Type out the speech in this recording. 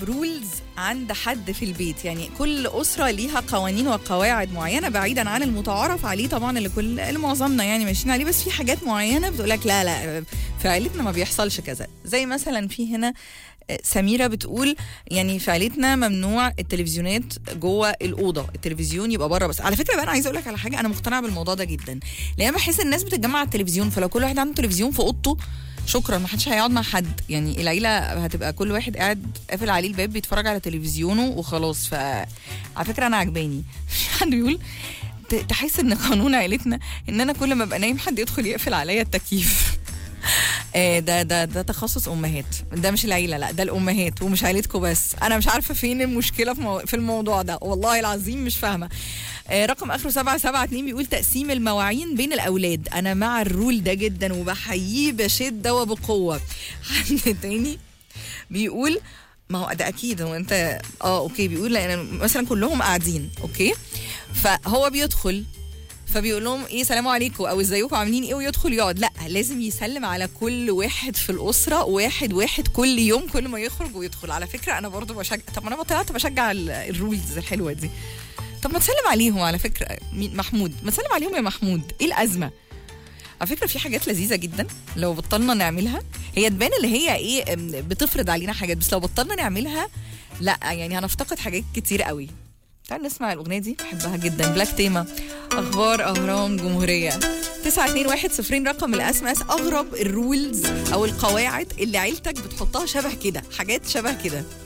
اغرب رولز عند حد في البيت يعني كل اسره ليها قوانين وقواعد معينه بعيدا عن المتعارف عليه طبعا اللي كل اللي معظمنا يعني ماشيين عليه بس في حاجات معينه بتقول لك لا لا في عيلتنا ما بيحصلش كذا زي مثلا في هنا سميرة بتقول يعني في عيلتنا ممنوع التلفزيونات جوه الأوضة التلفزيون يبقى بره بس على فكرة بقى أنا عايزة أقول لك على حاجة أنا مقتنعة بالموضوع ده جدا لأن أنا بحس الناس بتتجمع على التلفزيون فلو كل واحد عنده تلفزيون في أوضته شكرا ما حدش هيقعد مع حد يعني العيله هتبقى كل واحد قاعد قافل عليه الباب بيتفرج على تلفزيونه وخلاص ف على فكره انا عجباني في حد بيقول ت- تحس ان قانون عيلتنا ان انا كل ما ابقى نايم حد يدخل يقفل عليا التكييف آه، ده ده ده تخصص امهات ده مش العيله لا ده الامهات ومش عيلتكم بس انا مش عارفه فين المشكله في, مو... في الموضوع ده والله العظيم مش فاهمه آه، رقم اخره 772 بيقول تقسيم المواعين بين الاولاد انا مع الرول ده جدا وبحييه بشده وبقوه حد تاني بيقول ما هو ده اكيد هو انت اه اوكي بيقول لان مثلا كلهم قاعدين اوكي فهو بيدخل فبيقول لهم ايه سلام عليكم او ازيكم عاملين ايه ويدخل يقعد لا لازم يسلم على كل واحد في الاسره واحد واحد كل يوم كل ما يخرج ويدخل على فكره انا برضو بشجع طب ما انا طلعت بشجع ال- الرولز الحلوه دي طب ما تسلم عليهم على فكره مين محمود ما تسلم عليهم يا محمود ايه الازمه على فكره في حاجات لذيذه جدا لو بطلنا نعملها هي تبان اللي هي ايه أم، بتفرض علينا حاجات بس لو بطلنا نعملها لا يعني هنفتقد حاجات كتير قوي تعال نسمع الاغنيه دي بحبها جدا بلاك تيما اخبار اهرام جمهوريه 921 رقم الاس ام اس اغرب الرولز او القواعد اللي عيلتك بتحطها شبه كده حاجات شبه كده